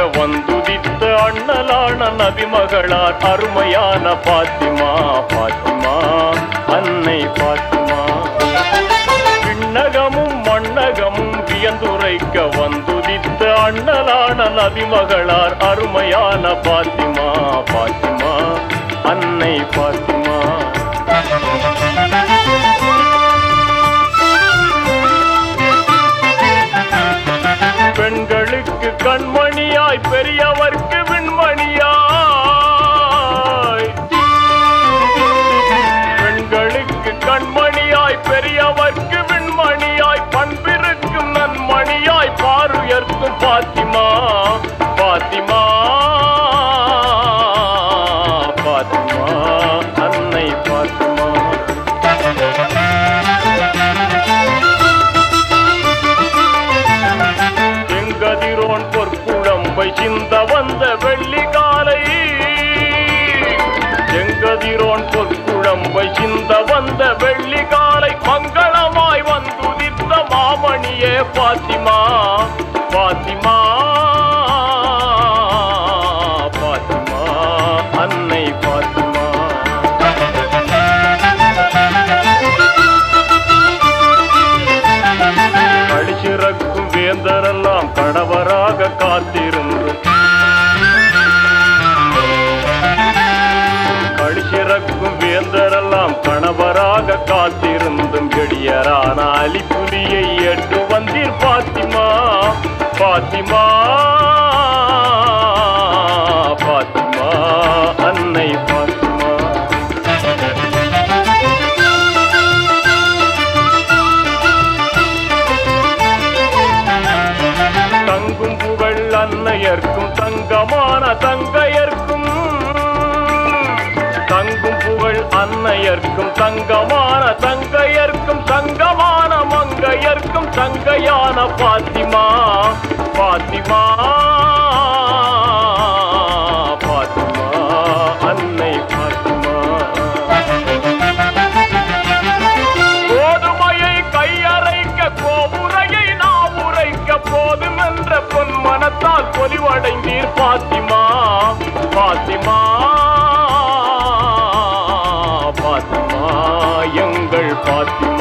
வந்துதித்த அண்ணலான நபிமகளார் அருமையான பாத்திமா பாத்திமா அன்னை பாத்திமா விண்ணகமும் மண்ணகமும் வியந்துரைக்க வந்துதித்த அண்ணலான நபிமகளார் அருமையான பாத்திமா பாத்திமா அன்னை பாத்திமா பெண்களுக்கு கண்மணியாய் பெரியவர்க்கு விண்மணியாய் பெண்களுக்கு கண்மணியாய் பெரியவர்க்கு விண்மணியாய் பண்பிருக்கும் நன்மணியாய் பாருயர்க்கும் பாத்திமா பாத்திமா பாத்திமா அன்னை பாத்திமா செங்கதிரோன் பொற்குழம்பை சிந்த வந்த வெள்ளி காலை செங்கதிரோன் பொற்குழம்பை சிந்த வந்த வெள்ளி காலை மங்களமாய் வந்துதித்த மாமணியே பாத்திமா பாத்திமா பாத்திமா அன்னை பாத்திமா கடிச்சிறக்கும் வேந்தரெல்லாம் கணவராக காத்திருந்து கடிச்சிறக்கும் வேந்தரெல்லாம் கணவராக காத்திருந்தும் எளியரான அலிப்புலியை எட்டு வந்தீர் பாத்திமா பாத்திமா பாத்திமா அன்னை பாத்திமா தங்கும் புகழ் அன்னையர்க்கும் தங்கமான தங்கையர்க்கும் தங்கும் புகழ் அன்னையர்க்கும் தங்கமான தங்கையர்க்கும் தங்கமான மங்கையர்க்கும் தங்கையான பாத்திமா பாத்திமா பாத்திமா அன்னை பாத்திமா கோதுமையை கையறைக்க கோபுரையை நாம் உரைக்க போதும் என்ற பொன் மனத்தால் பொலிவடைந்தீர் பாத்திமா பாத்திமா பாத்திமா எங்கள் பாத்திமா